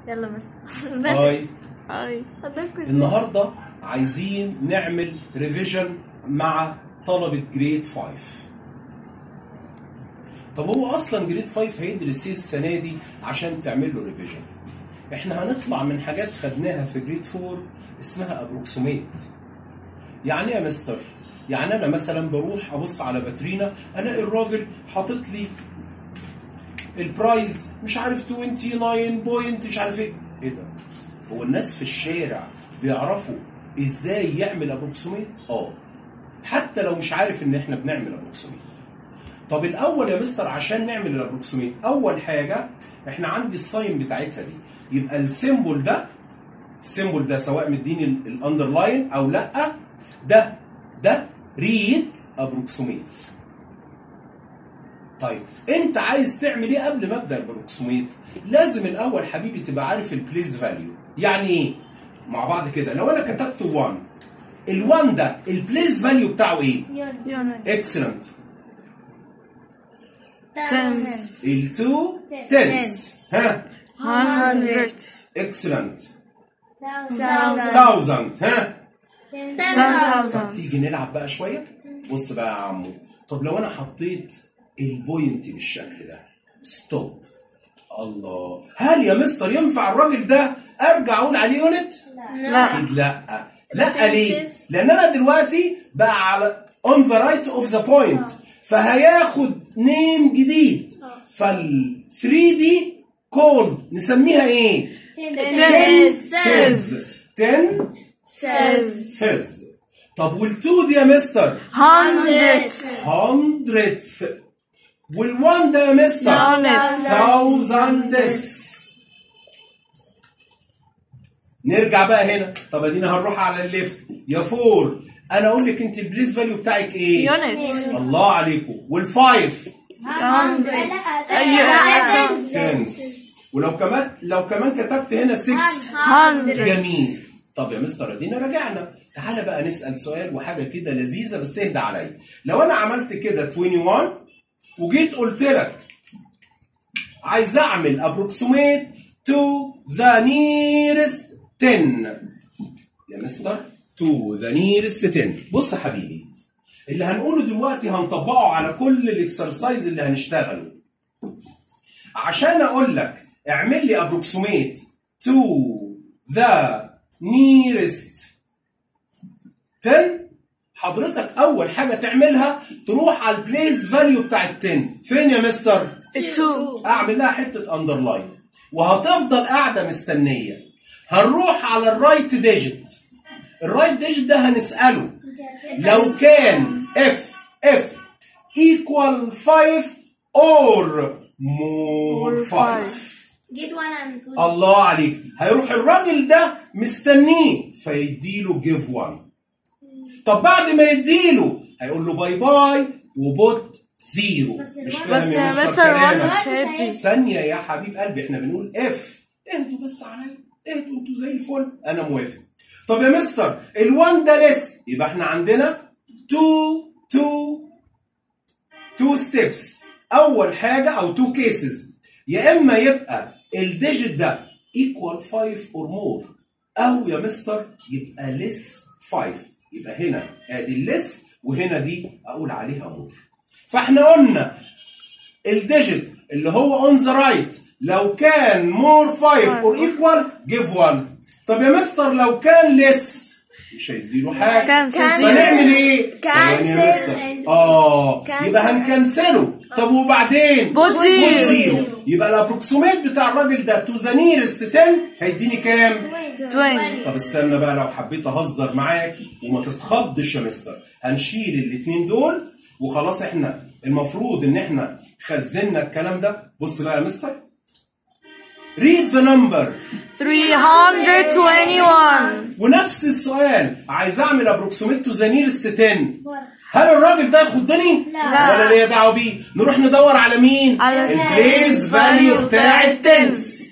يلا بس هاي هاي حضرتك النهارده عايزين نعمل ريفيجن مع طلبة جريد 5 طب هو اصلا جريد 5 هيدرس ايه السنه دي عشان تعمل له ريفيجن احنا هنطلع من حاجات خدناها في جريد 4 اسمها ابروكسيميت يعني ايه يا مستر يعني انا مثلا بروح ابص على فاترينا الاقي الراجل حاطط لي البرايز مش عارف 29 بوينت مش عارف ايه ايه ده هو الناس في الشارع بيعرفوا ازاي يعمل ابروكسيميت اه حتى لو مش عارف ان احنا بنعمل ابروكسيميت طب الاول يا مستر عشان نعمل الابروكسيميت اول حاجه احنا عندي الساين بتاعتها دي يبقى السيمبل ده السيمبل ده سواء مديني الاندرلاين او لا ده ده ريد ابروكسيميت طيب انت عايز تعمل ايه قبل ما ابدا الابروكسيميت لازم الاول حبيبي تبقى عارف البليس فاليو يعني ايه مع بعض كده لو انا كتبت 1 ال1 ده البليس فاليو بتاعه ايه يونت اكسلنت تنس ال2 تنس ها هندرد اكسلنت thousand ثاوزند ها ten طب thousand تيجي نلعب بقى شويه بص بقى يا عمو طب لو انا حطيت البوينت بالشكل ده ستوب الله هل يا مستر ينفع الراجل ده ارجع اقول عليه يونت لا اكيد لا لا ليه لان انا دلوقتي بقى على on the right of the point فهياخد نيم جديد فال 3 دي كود نسميها ايه Tenses. فز 10 says فز طب وال2 دي يا مستر hundreds hundredth وال1 ده يا مستر Thousand. thousands نرجع بقى هنا طب ادينا هنروح على الليفت يا فور انا اقول لك انت البليس فاليو بتاعك ايه units الله عليكم والفايف تنس ولو كمان لو كمان كتبت هنا 6 hundred جميل طب يا مستر ادينا رجعنا تعالى بقى نسال سؤال وحاجه كده لذيذه بس اهدى عليا لو انا عملت كده 21 وجيت قلت لك عايز اعمل ابروكسيميت تو ذا نيرست 10 يا مستر تو ذا نيرست 10 بص يا حبيبي اللي هنقوله دلوقتي هنطبقه على كل الاكسرسايز اللي هنشتغله عشان اقول لك اعمل لي ابروكسيميت تو ذا نيرست 10 حضرتك اول حاجه تعملها تروح على البليس فاليو بتاع ال 10 فين يا مستر two اعمل لها حته اندرلاين وهتفضل قاعده مستنيه هنروح على الرايت ديجيت الرايت ديجيت ده هنساله لو كان اف اف equal 5 or more 5 Get one and two. الله عليك هيروح الراجل ده مستنيه فيديله جيف 1 طب بعد ما يديله هيقول له باي باي وبوت زيرو مش فاهم بس يا مستر بس الرن كلامك مش هيدي ثانية يا حبيب قلبي احنا بنقول اف اهدوا بس عليا اهدوا انتوا زي الفل انا موافق طب يا مستر ال1 ده لسه يبقى احنا عندنا 2 2 تو ستيبس اول حاجه او تو كيسز يا اما يبقى الديجيت ده ايكوال 5 اور مور او يا مستر يبقى ليس 5 يبقى هنا ادي الليس وهنا دي اقول عليها مور فاحنا قلنا الديجيت اللي هو اون ذا رايت لو كان مور 5 اور ايكوال جيف 1 طب يا مستر لو كان ليس مش هيديله حاجه كانسل فنعمل ايه؟ ثواني يا مستر. اه يبقى هنكنسله طب وبعدين بوت زيرو. زيرو يبقى الابروكسيميت بتاع الراجل ده تو ذا نيرست 10 هيديني كام؟ 20 طب استنى بقى لو حبيت اهزر معاك وما تتخضش يا مستر هنشيل الاثنين دول وخلاص احنا المفروض ان احنا خزنا الكلام ده بص بقى يا مستر read the number 321 ونفس السؤال عايز اعمل ابروكسيميت تو ذا نيرست 10 هل الراجل ده يخضني؟ لا. ولا ليا دعوه بيه؟ نروح ندور على مين؟ على البليس فاليو بتاع التنس